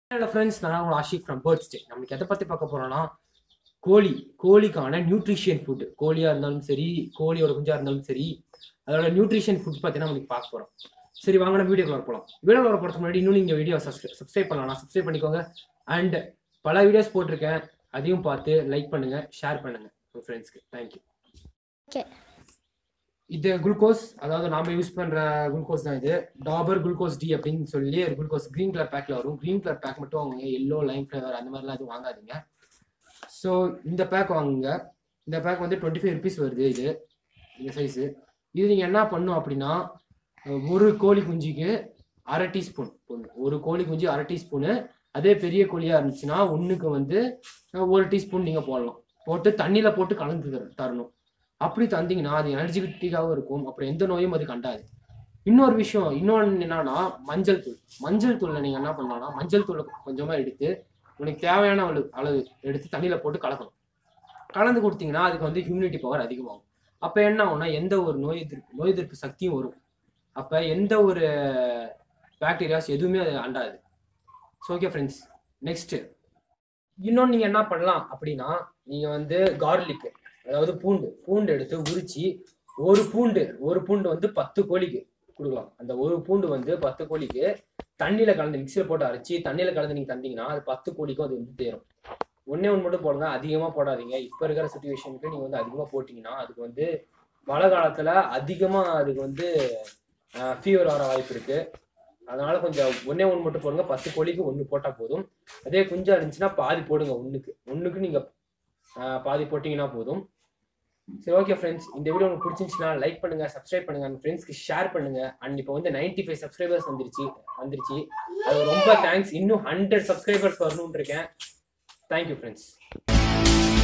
Hello friends நான் உங்கள் Ashiq from bird stay நம்மளுக்கு எதை பற்றி பார்க்க போகிறோம்னா கோழி கோழிக்கான நியூட்ரிஷியன் ஃபுட் கோழியாக இருந்தாலும் சரி கோழியோட குஞ்சாக இருந்தாலும் சரி அதோட நியூட்ரிஷன் ஃபுட் பற்றி நம்மளுக்கு பார்க்க போகிறோம் சரி வாங்க நம்ம வீடியோக்குள்ள போகலாம் வீடியோவில் வர போகிறதுக்கு முன்னாடி இன்னும் நீங்கள் வீடியோ சப்ஸ்கிரைப் பண்ணலாம் சப்ஸ்கிரைப் பண்ணிக்கோங்க அண்ட் பல வீடியோஸ் போட்டிருக்கேன் அதையும் பார்த்து லைக் பண்ணுங்கள் ஷேர் பண்ணுங்கள் உங்கள் ஃப்ரெண்ட்ஸ்க்கு தேங்க்யூ Okay. இது குளுக்கோஸ் அதாவது நாம யூஸ் பண்ற குளுக்கோஸ் தான் இது டாபர் குளுக்கோஸ் டி அப்படின்னு சொல்லி ஒரு குளுக்கோஸ் கிரீன் கலர் பேக்ல வரும் கிரீன் கலர் பேக் மட்டும் வாங்குங்க எல்லோ லைம் ஃபிளவர் அந்த மாதிரிலாம் எதுவும் வாங்காதீங்க ஸோ இந்த பேக் வாங்குங்க இந்த பேக் வந்து டுவெண்ட்டி ஃபைவ் ருபீஸ் வருது இது இந்த சைஸு இது நீங்கள் என்ன பண்ணும் அப்படின்னா அஹ், ஒரு கோழி குஞ்சுக்கு அரை டீஸ்பூன் ஒரு கோழி குஞ்சு அரை டீஸ்பூனு அதே பெரிய கோழியாக இருந்துச்சுன்னா ஒன்றுக்கு வந்து அஹ், ஒரு டீஸ்பூன் நீங்கள் போடலாம் போட்டு தண்ணியில் போட்டு கலந்து தர- தரணும் அப்படி தந்தீங்கன்னா அது எனர்ஜெட்டிக்காகவும் இருக்கும் அப்புறம் எந்த நோயும் அது கண்டாது இன்னொரு விஷயம் இன்னொன்று என்னன்னா மஞ்சள் தூள் மஞ்சள் தூள்ல நீங்க என்ன பண்ணலாம்னா மஞ்சள் தூளை கொஞ்சமா எடுத்து உனக்கு தேவையான அளவு அளவு எடுத்து தண்ணியில போட்டு கலக்கணும் கலந்து கொடுத்தீங்கன்னா அதுக்கு வந்து ஹியூமினிட்டி பவர் அதிகமாகும் அப்ப என்ன ஆகும்னா எந்த ஒரு நோய் எதிர்ப்பு நோய் எதிர்ப்பு சக்தியும் வரும் அப்ப எந்த ஒரு பாக்டீரியாஸ் எதுவுமே அது அண்டாது ஸோ ஓகே ஃப்ரெண்ட்ஸ் நெக்ஸ்ட் இன்னொன்று நீங்க என்ன பண்ணலாம் அப்படின்னா நீங்க வந்து கார்லிக் அதாவது பூண்டு பூண்டு எடுத்து உரிச்சு ஒரு பூண்டு ஒரு பூண்டு வந்து பத்து கோழிக்கு கொடுக்கலாம் அந்த ஒரு பூண்டு வந்து பத்து கோழிக்கு தண்ணியில கலந்து மிக்சியில் போட்டு அரைச்சி தண்ணியில கலந்து நீங்க தந்தீங்கன்னா அது பத்து கோழிக்கும் அது வந்து தேரும் ஒண்ணே ஒன்று மட்டும் போடுங்க அதிகமா போடாதீங்க இப்ப இருக்கிற சுச்சுவேஷனுக்கு நீங்க வந்து அதிகமா போட்டீங்கன்னா அதுக்கு வந்து மழை காலத்துல அதிகமா அதுக்கு வந்து ஃபீவர் வர வாய்ப்பு இருக்கு அதனால கொஞ்சம் ஒண்ணே ஒன்று மட்டும் போடுங்க பத்து கோழிக்கு ஒன்று போட்டா போதும் அதே குஞ்சா இருந்துச்சுன்னா பாதி போடுங்க ஒண்ணுக்கு ஒண்ணுக்கு நீங்க ஆஹ் பாதி போட்டீங்கன்னா போதும் சரி ஓகே ஃப்ரெண்ட்ஸ் இந்த வீடியோ உங்களுக்கு பிடிச்சிருந்துச்சுன்னா லைக் பண்ணுங்க சப்ஸ்கிரைப் பண்ணுங்க அந்த ஃப்ரெண்ட்ஸ்க்கு ஷேர் பண்ணுங்க அண்ட் இப்போ வந்து 95 ஃபைவ் சப்ஸ்கிரைபர்ஸ் வந்துருச்சு வந்துருச்சு அது ரொம்ப தேங்க்ஸ் இன்னும் ஹண்ட்ரட் சப்ஸ்கிரைபர்ஸ் வரணும்னு இருக்கேன் தேங்க்யூ ஃப்ரெண்ட்ஸ்